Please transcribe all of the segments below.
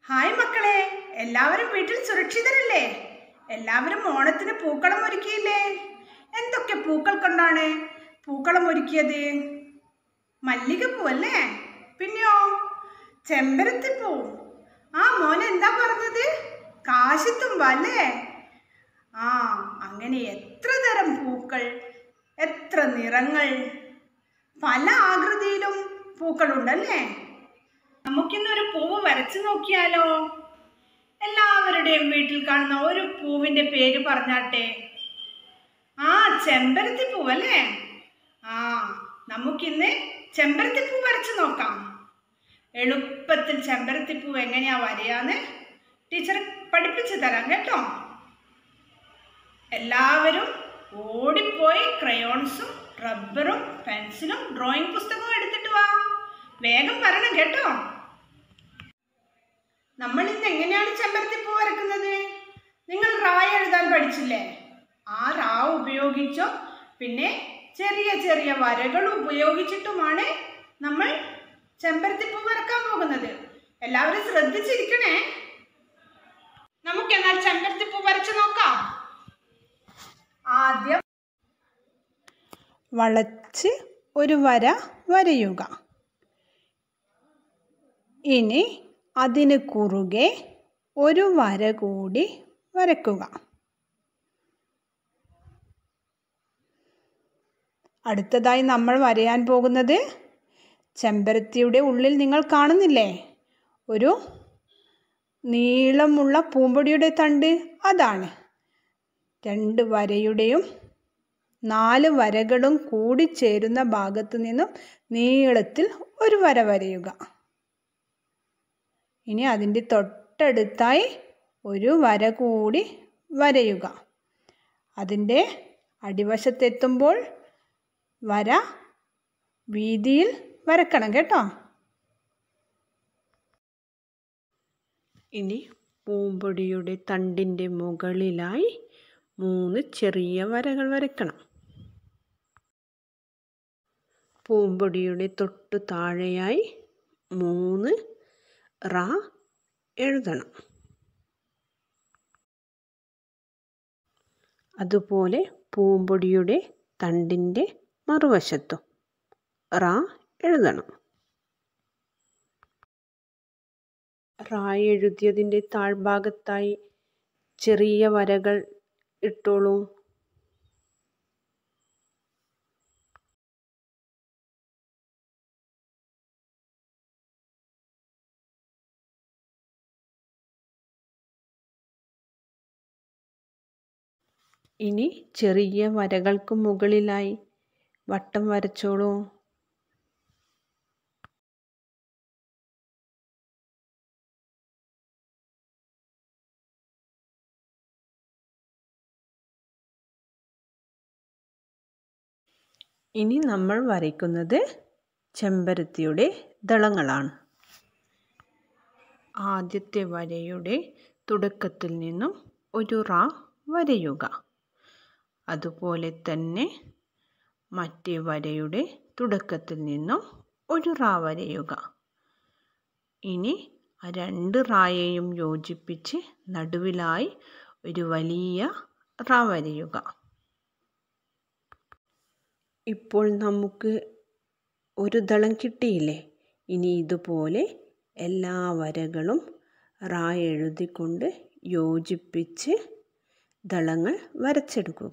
hi മക്കളെ എല്ലാവരും വീട്ടിൽ സുരക്ഷിതരല്ലേ എല്ലാവരും ഓണത്തിന് പൂക്കളം ഒരുക്കിയില്ലേ എന്തൊക്കെ പൂക്കൾ കൊണ്ടാണ് പൂക്കളം ഒരുക്കിയത് മല്ലികപ്പൂ അല്ലേ പിന്നെയോ ചെമ്പരത്തിപ്പൂ ആ മോൻ എന്താ പറഞ്ഞത് കാശിത്തുമ്പ അല്ലേ ആ അങ്ങനെ എത്ര തരം പൂക്കൾ എത്ര നിറങ്ങൾ പല ആകൃതിയിലും പൂക്കളുണ്ടല്ലേ നമുക്കിന്നൊരു പൂവ് വരച്ചു നോക്കിയാലോ എല്ലാവരുടെയും വീട്ടിൽ കാണുന്ന ഒരു പൂവിന്റെ പേര് പറഞ്ഞാട്ടെ ആ ചെമ്പരത്തി പൂവല്ലേ ആ നമുക്കിന്ന് ചെമ്പരത്തിപ്പൂ വരച്ചു നോക്കാം എളുപ്പത്തിൽ ചെമ്പരത്തിപ്പൂ എങ്ങനെയാ വരയാന്ന് ടീച്ചർ പഠിപ്പിച്ചു തരാം കേട്ടോ എല്ലാവരും ഓടിപ്പോയി ക്രയോൺസും റബ്ബറും പെൻസിലും ഡ്രോയിങ് പുസ്തകവും എടുത്തിട്ട് വാ വേഗം വരണം കേട്ടോ നമ്മൾ ഇന്ന് എങ്ങനെയാണ് ചെമ്പരത്തിപ്പൂ വരക്കുന്നത് നിങ്ങൾ റായ എഴുതാൻ പഠിച്ചില്ലേ ആ റാ ഉപയോഗിച്ചോ പിന്നെ ചെറിയ ചെറിയ വരകൾ ഉപയോഗിച്ചിട്ടുമാണ് നമ്മൾ ചെമ്പരത്തിപ്പൂ വരക്കാൻ പോകുന്നത് എല്ലാവരും ശ്രദ്ധിച്ചിരിക്കണേ നമുക്ക് എന്നാൽ ചെമ്പരത്തിപ്പൂ വരച്ചു നോക്കാം ആദ്യം വളച്ച് ഒരു വര വരയുക ഇനി അതിന് കുറുകെ ഒരു വര കൂടി വരക്കുക അടുത്തതായി നമ്മൾ വരയാൻ പോകുന്നത് ചെമ്പരത്തിയുടെ ഉള്ളിൽ നിങ്ങൾ കാണുന്നില്ലേ ഒരു നീളമുള്ള പൂമ്പൊടിയുടെ തണ്ട് അതാണ് രണ്ട് വരയുടെയും നാല് വരകളും കൂടി ചേരുന്ന ഭാഗത്തു നിന്നും നീളത്തിൽ ഒരു വര വരയുക ഇനി അതിൻ്റെ തൊട്ടടുത്തായി ഒരു വര കൂടി വരയുക അതിൻ്റെ അടിവശത്തെത്തുമ്പോൾ വര വീതിയിൽ വരക്കണം കേട്ടോ ഇനി പൂമ്പൊടിയുടെ തണ്ടിൻ്റെ മുകളിലായി മൂന്ന് ചെറിയ വരകൾ വരയ്ക്കണം പൂമ്പൊടിയുടെ തൊട്ടു താഴെയായി മൂന്ന് റ എഴുതണം അതുപോലെ പൂമ്പൊടിയുടെ തണ്ടിൻ്റെ മറുവശത്തും റ എഴുതണം റാ എഴുതിയതിൻ്റെ താഴ്ഭാഗത്തായി ചെറിയ വരകൾ ഇട്ടോളൂ ഇനി ചെറിയ വരകൾക്ക് മുകളിലായി വട്ടം വരച്ചോളൂ ഇനി നമ്മൾ വരയ്ക്കുന്നത് ചെമ്പരത്തിയുടെ ദളങ്ങളാണ് ആദ്യത്തെ വരയുടെ തുടക്കത്തിൽ നിന്നും ഒരു റാ വരയുക അതുപോലെ തന്നെ മറ്റേ വരയുടെ തുടക്കത്തിൽ നിന്നും ഒരു റാ വരയുക ഇനി ആ രണ്ട് റായെയും യോജിപ്പിച്ച് നടുവിലായി ഒരു വലിയ റാ വരയുക ഇപ്പോൾ നമുക്ക് ഒരു ദളം കിട്ടിയില്ലേ ഇനി ഇതുപോലെ എല്ലാ വരകളും റാ എഴുതിക്കൊണ്ട് യോജിപ്പിച്ച് ദളങ്ങൾ വരച്ചെടുക്കുക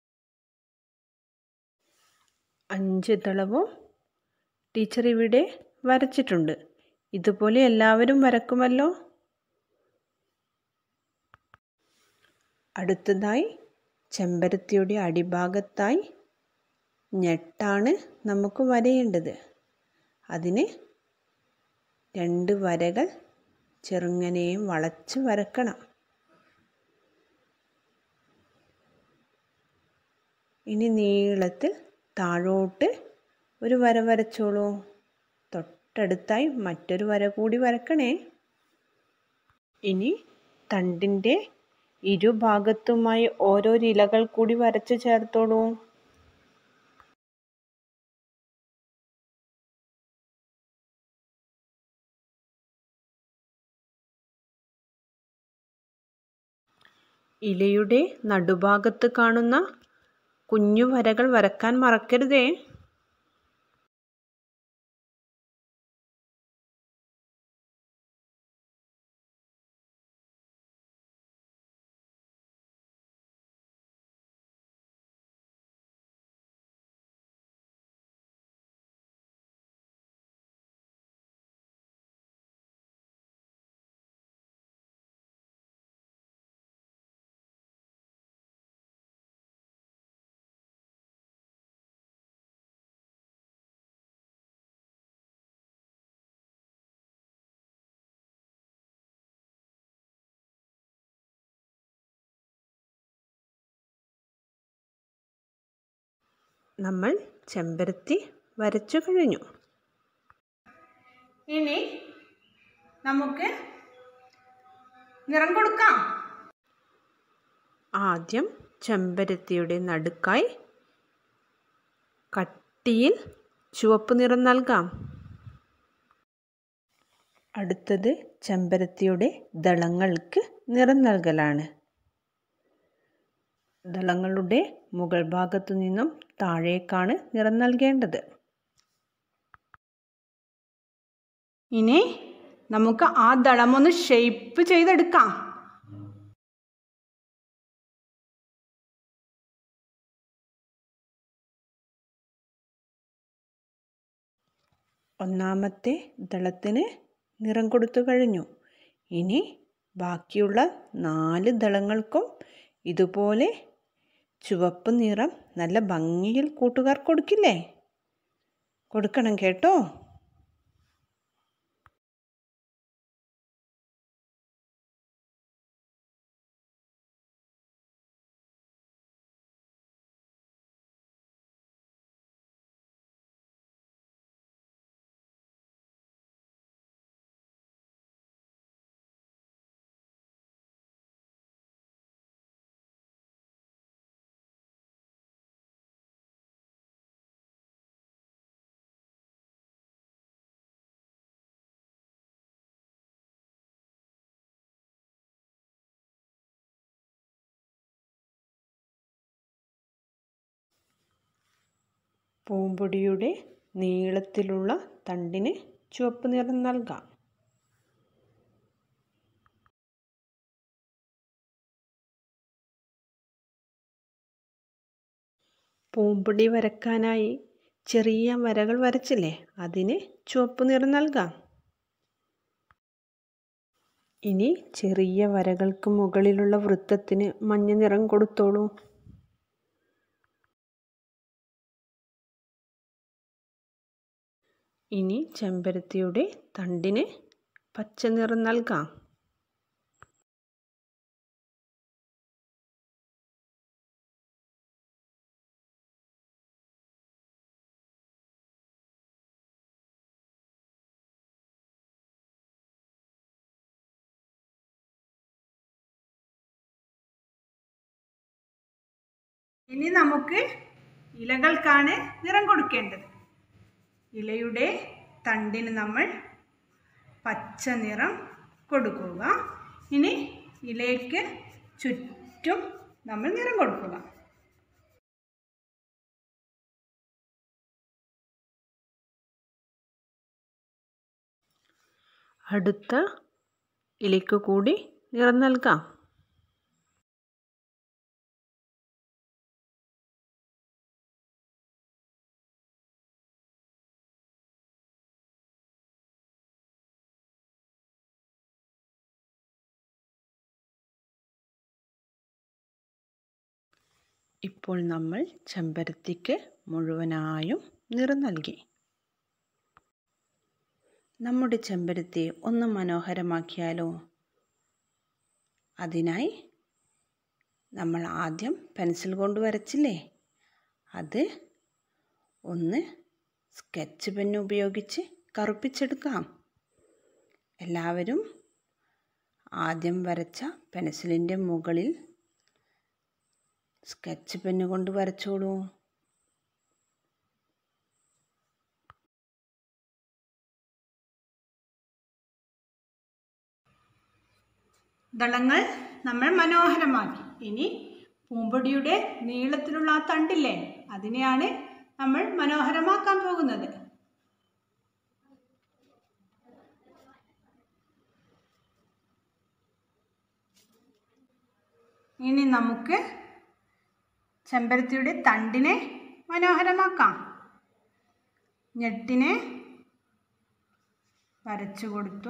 അഞ്ച് ദളവും ടീച്ചർ ഇവിടെ വരച്ചിട്ടുണ്ട് ഇതുപോലെ എല്ലാവരും വരക്കുമല്ലോ അടുത്തതായി ചെമ്പരത്തിയുടെ അടിഭാഗത്തായി ഞെട്ടാണ് നമുക്ക് വരയേണ്ടത് അതിന് രണ്ട് വരകൾ ചെറുങ്ങനെയും വളച്ച് വരക്കണം ഇനി നീളത്തിൽ താഴോട്ട് ഒരു വര വരച്ചോളൂ തൊട്ടടുത്തായി മറ്റൊരു വര കൂടി വരക്കണേ ഇനി തണ്ടിൻ്റെ ഇരുഭാഗത്തുമായി ഓരോ ഇലകൾ കൂടി വരച്ച് ചേർത്തോളൂ ഇലയുടെ നടുഭാഗത്ത് കാണുന്ന കുഞ്ഞു വരകൾ വരക്കാൻ മറക്കരുതേ നമ്മൾ ചെമ്പരത്തി വരച്ചു കഴിഞ്ഞു ഇനി നമുക്ക് നിറം കൊടുക്കാം ആദ്യം ചെമ്പരത്തിയുടെ നടുക്കായി കട്ടിയിൽ ചുവപ്പ് നിറം നൽകാം അടുത്തത് ചെമ്പരത്തിയുടെ ദളങ്ങൾക്ക് നിറം നൽകലാണ് ദളങ്ങളുടെ മുകൾ ഭാഗത്തു നിന്നും താഴേക്കാണ് നിറം നൽകേണ്ടത് ഇനി നമുക്ക് ആ ദളമൊന്ന് ഷേപ്പ് ചെയ്തെടുക്കാം ഒന്നാമത്തെ ദളത്തിന് നിറം കൊടുത്തു കഴിഞ്ഞു ഇനി ബാക്കിയുള്ള നാല് ദളങ്ങൾക്കും ഇതുപോലെ ചുവപ്പ് നിറം നല്ല ഭംഗിയിൽ കൂട്ടുകാർ കൊടുക്കില്ലേ കൊടുക്കണം കേട്ടോ പൂമ്പൊടിയുടെ നീളത്തിലുള്ള തണ്ടിന് ചുവപ്പ് നിറം നൽകാം പൂമ്പൊടി വരക്കാനായി ചെറിയ വരകൾ വരച്ചില്ലേ അതിന് ചുവപ്പ് നിറം നൽകാം ഇനി ചെറിയ വരകൾക്ക് മുകളിലുള്ള വൃത്തത്തിന് മഞ്ഞ നിറം കൊടുത്തോളൂ ഇനി ചെമ്പരത്തിയുടെ തണ്ടിന് പച്ച നിറം നൽകാം ഇനി നമുക്ക് ഇലകൾക്കാണ് നിറം കൊടുക്കേണ്ടത് ഇലയുടെ തണ്ടിന് നമ്മൾ പച്ച നിറം കൊടുക്കുക ഇനി ഇലയ്ക്ക് ചുറ്റും നമ്മൾ നിറം കൊടുക്കുക അടുത്ത ഇലയ്ക്ക് കൂടി നിറം നൽകാം ഇപ്പോൾ നമ്മൾ ചെമ്പരത്തിക്ക് മുഴുവനായും നിറം നൽകി നമ്മുടെ ചെമ്പരത്തി ഒന്ന് മനോഹരമാക്കിയാലോ അതിനായി നമ്മൾ ആദ്യം പെൻസിൽ കൊണ്ട് വരച്ചില്ലേ അത് ഒന്ന് സ്കെച്ച് പെന്ന് ഉപയോഗിച്ച് കറുപ്പിച്ചെടുക്കാം എല്ലാവരും ആദ്യം വരച്ച പെൻസിലിൻ്റെ മുകളിൽ സ്കെച്ച് പെന്ന് കൊണ്ട് വരച്ചോളൂ ദളങ്ങൾ നമ്മൾ മനോഹരമാക്കി ഇനി പൂമ്പൊടിയുടെ നീളത്തിലുള്ള ആ തണ്ടില്ലേ അതിനെയാണ് നമ്മൾ മനോഹരമാക്കാൻ പോകുന്നത് ഇനി നമുക്ക് ചെമ്പരത്തിയുടെ തണ്ടിനെ മനോഹരമാക്കാം ഞെട്ടിനെ വരച്ചു കൊടുത്തു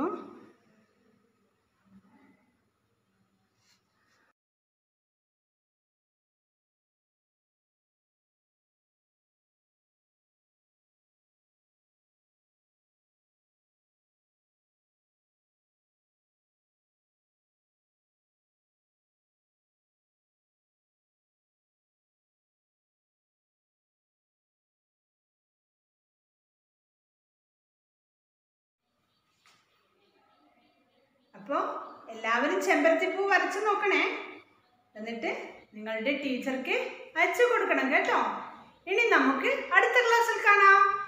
അപ്പോൾ എല്ലാവരും ചെമ്പരത്തിപ്പൂ വരച്ച് നോക്കണേ എന്നിട്ട് നിങ്ങളുടെ ടീച്ചർക്ക് അയച്ചു കൊടുക്കണം കേട്ടോ ഇനി നമുക്ക് അടുത്ത ക്ലാസ്സിൽ കാണാം